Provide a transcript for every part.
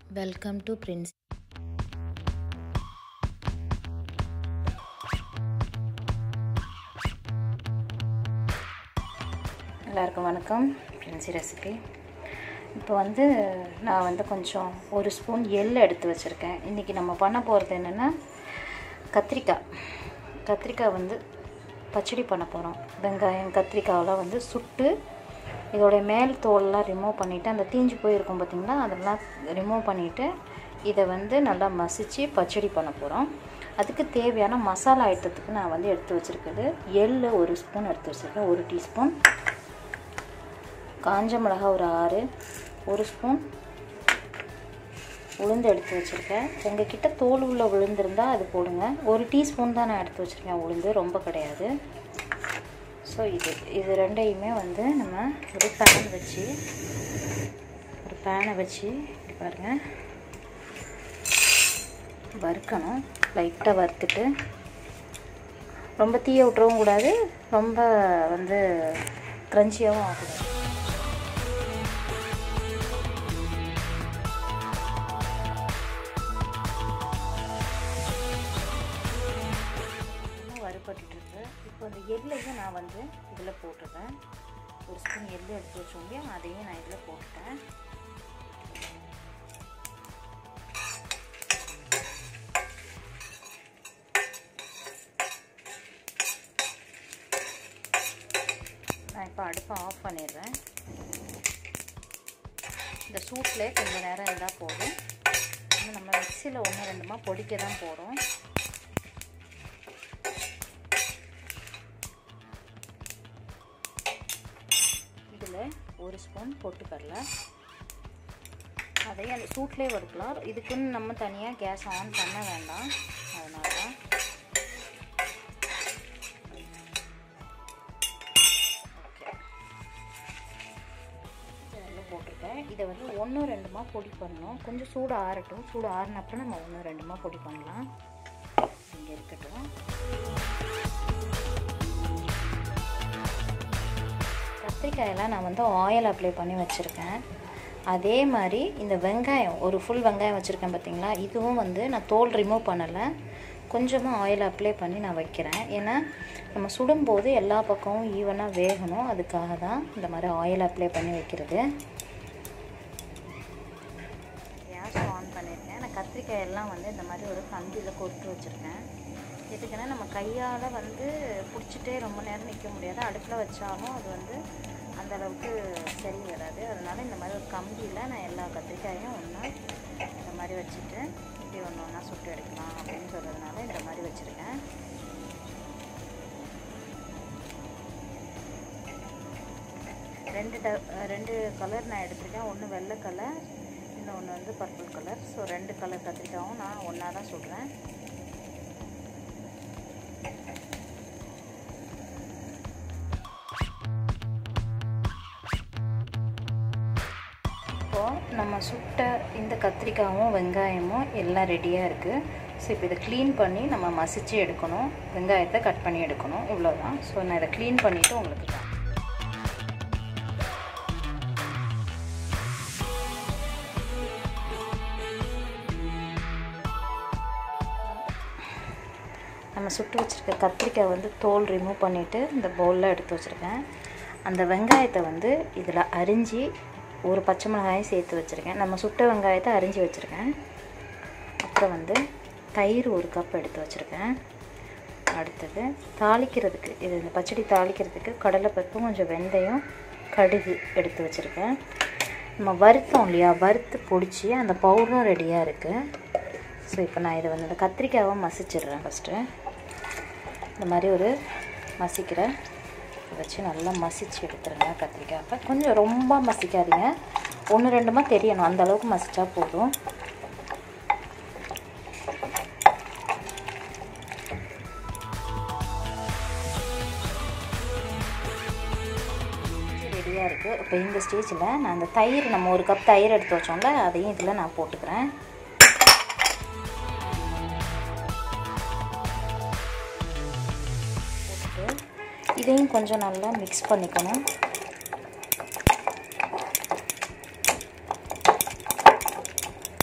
welcome to Prince எல்லாருக்கும் வணக்கம் Princy recipe இப்போ வந்து நான் வந்து கொஞ்சம் ஒரு ஸ்பூன் எள் எடுத்து வச்சுருக்கேன் இன்றைக்கி நம்ம பண்ண போகிறது என்னென்னா கத்திரிக்காய் கத்திரிக்காய் வந்து பச்சடி பண்ண போகிறோம் வெங்காயம் கத்திரிக்காயெல்லாம் வந்து சுட்டு இதோடைய மேல் தோலெலாம் ரிமூவ் பண்ணிவிட்டு அந்த தீஞ்சு போயிருக்கும் பார்த்திங்களா அதெல்லாம் ரிமூவ் பண்ணிவிட்டு இதை வந்து நல்லா மசித்து பச்சடி பண்ண போகிறோம் அதுக்கு தேவையான மசாலா ஐட்டத்துக்கு நான் வந்து எடுத்து வச்சுருக்குது எள் ஒரு ஸ்பூன் எடுத்து வச்சுருக்கேன் ஒரு டீஸ்பூன் காஞ்ச மிளகா ஒரு ஆறு ஒரு ஸ்பூன் உளுந்து எடுத்து வச்சுருக்கேன் உங்கள் கிட்ட தோல் உள்ள உளுந்து இருந்தால் அது போடுங்க ஒரு டீஸ்பூன் தான் நான் எடுத்து வச்சுருக்கேன் உளுந்து ரொம்ப கிடையாது ஸோ இது இது ரெண்டையுமே வந்து நம்ம ஒரு பேன் வச்சு ஒரு பேனை வச்சு இப்படி பாருங்கள் வறுக்கணும் லைட்டாக வறுத்துட்டு ரொம்ப தீய விட்டுறவும் கூடாது ரொம்ப வந்து க்ரன்ச்சியாகவும் ஆகக்கூடாது வறுபட்டுருக்கு இப்போ அந்த எள்ளையும் நான் வந்து இதில் போட்டுருக்கேன் ஒரு ஸ்பூன் எள்ளு எடுத்து வச்சோங்க அதையும் நான் இதில் போட்டுட்டேன் நான் இப்போ அடுப்பை ஆஃப் பண்ணிடுறேன் இந்த சூட்டில் கொஞ்சம் நேரம் இருந்தால் போதும் இன்னும் நம்ம மிக்சியில் ஒன்று ரெண்டுமா பொடிக்க தான் போகிறோம் இதில் ஒரு ஸ்பூன் பொட்டுக்கடலை அதையும் அந்த சூட்லேயே வறுக்கலாம் இதுக்குன்னு நம்ம தனியாக கேஸ் ஆன் பண்ண வேண்டாம் அதனால தான் போட்டிருக்கேன் இதை வந்து ஒன்று ரெண்டுமா பொடி பண்ணணும் கொஞ்சம் சூடு ஆறட்டும் சூடு ஆறின அப்புறம் நம்ம ஒன்று ரெண்டுமா பொடி பண்ணலாம் இங்கே இருக்கட்டும் கத்திரிக்காயெல்லாம் நான் வந்து ஆயில் அப்ளை பண்ணி வச்சுருக்கேன் அதே மாதிரி இந்த வெங்காயம் ஒரு ஃபுல் வெங்காயம் வச்சுருக்கேன் பார்த்தீங்களா இதுவும் வந்து நான் தோல் ரிமூவ் பண்ணலை கொஞ்சமாக ஆயில் அப்ளை பண்ணி நான் வைக்கிறேன் ஏன்னா நம்ம சுடும்போது எல்லா பக்கமும் ஈவனாக வேகணும் அதுக்காக தான் இந்த மாதிரி ஆயில் அப்ளை பண்ணி வைக்கிறது கேஸ் ஆன் பண்ணியிருக்கேன் நான் கத்திரிக்காய் எல்லாம் வந்து இந்த மாதிரி ஒரு கம்பியில் கொட்டு வச்சுருக்கேன் எதுக்குன்னா நம்ம கையால் வந்து பிடிச்சிட்டே ரொம்ப நேரம் நிற்க முடியாது அடுப்பில் வச்சாலும் அது வந்து அந்த அளவுக்கு சரி வராது அதனால் இந்த மாதிரி ஒரு கம்பியில் நான் எல்லா கத்திரிக்காயும் ஒன்றா இந்த மாதிரி வச்சுட்டு இப்படி ஒன்று ஒன்றா சுட்டு எடுக்கலாம் அப்படின்னு சொல்கிறதுனால இந்த மாதிரி வச்சுருக்கேன் ரெண்டு ட ரெண்டு கலர் நான் எடுத்திருக்கேன் ஒன்று வெள்ளை கலர் இன்னொன்று வந்து பர்பிள் கலர் ஸோ ரெண்டு கலர் கத்திரிக்காயும் நான் ஒன்றா தான் சுடுறேன் இப்போது நம்ம சுட்ட இந்த கத்திரிக்காயும் வெங்காயமும் எல்லாம் ரெடியாக இருக்குது ஸோ இப்போ இதை க்ளீன் பண்ணி நம்ம மசித்து எடுக்கணும் வெங்காயத்தை கட் பண்ணி எடுக்கணும் இவ்வளோதான் ஸோ நான் இதை க்ளீன் பண்ணிவிட்டு உங்களுக்கு தான் நம்ம சுட்டு வச்சுருக்க கத்திரிக்காய் வந்து தோல் ரிமூவ் பண்ணிவிட்டு இந்த பவுலில் எடுத்து வச்சுருக்கேன் அந்த வெங்காயத்தை வந்து இதில் அரிஞ்சு ஒரு பச்சை மிளகாயும் சேர்த்து வச்சுருக்கேன் நம்ம சுட்ட வெங்காயத்தை அரிஞ்சு வச்சுருக்கேன் அப்புறம் வந்து தயிர் ஒரு கப் எடுத்து வச்சுருக்கேன் அடுத்தது தாளிக்கிறதுக்கு இது இந்த பச்சடி தாளிக்கிறதுக்கு கடலைப்பருப்பு கொஞ்சம் வெந்தயம் கடுகு எடுத்து வச்சுருக்கேன் நம்ம வறுத்தோம் இல்லையா வறுத்து பிடிச்சி அந்த பவுடரும் ரெடியாக இருக்குது ஸோ இப்போ நான் இதை வந்து இந்த கத்திரிக்காவை மசிச்சிடுறேன் ஃபஸ்ட்டு இந்த மாதிரி ஒரு மசிக்கிற வச்சு நல்லா மசிச்சு எடுத்துருங்க கத்திரிக்காவை கொஞ்சம் ரொம்ப மசிக்காதீங்க ஒன்று ரெண்டுமா தெரியணும் அந்த அளவுக்கு மசிச்சா போதும் ரெடியாக இருக்குது இப்போ இந்த ஸ்டேஜில் நான் அந்த தயிர் நம்ம ஒரு கப் தயிர் எடுத்து வச்சோம்ல அதையும் இதில் நான் போட்டுக்கிறேன் இதையும் கொஞ்சம் நல்லா மிக்ஸ் பண்ணிக்கணும்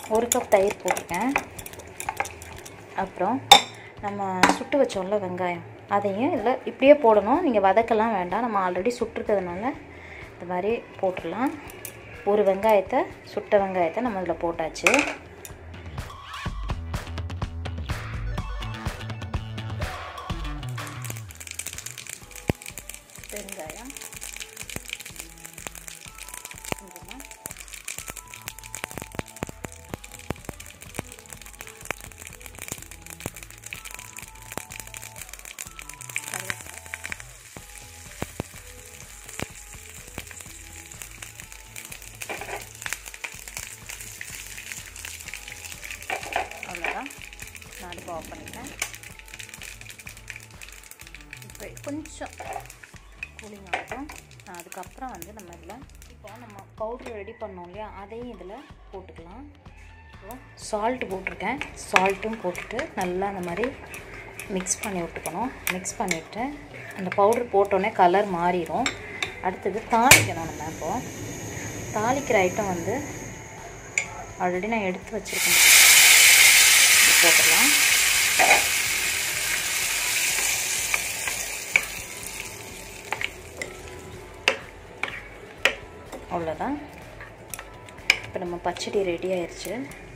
ஒரு கப் தயிர் போட்டிருக்கேன் அப்புறம் நம்ம சுட்டு வச்சோம்ல வெங்காயம் அதையும் இதில் இப்படியே போடணும் நீங்கள் வதக்கலாம் வேண்டாம் நம்ம ஆல்ரெடி சுட்டுருக்கிறதுனால இந்த மாதிரி போட்டுடலாம் ஒரு வெங்காயத்தை சுட்ட வெங்காயத்தை நம்ம இதில் போட்டாச்சு வெங்காயம் கொஞ்சமாக அவ்வளோதான் நான் அடுப்பு ஆஃப் பண்ணிட்டேன் இப்போ கொஞ்சம் கூலிங் ஆகட்டும் நான் அதுக்கப்புறம் வந்து நம்ம இதில் இப்போ நம்ம பவுட்ரு ரெடி பண்ணோம் இல்லையா அதையும் இதில் போட்டுக்கலாம் இப்போ சால்ட்டு போட்டிருக்கேன் சால்ட்டும் போட்டுட்டு நல்லா அந்த மாதிரி மிக்ஸ் பண்ணி விட்டுக்கணும் மிக்ஸ் பண்ணிவிட்டு அந்த பவுட்ரு போட்டோன்னே கலர் மாறிடும் அடுத்தது தாளிக்கணும் நம்ம இப்போ தாளிக்கிற ஐட்டம் வந்து ஆல்ரெடி நான் எடுத்து வச்சுருக்கேன் இது போட்டுடலாம் அவ்வளோதான் இப்போ நம்ம பச்சடி ரெடி ஆயிடுச்சு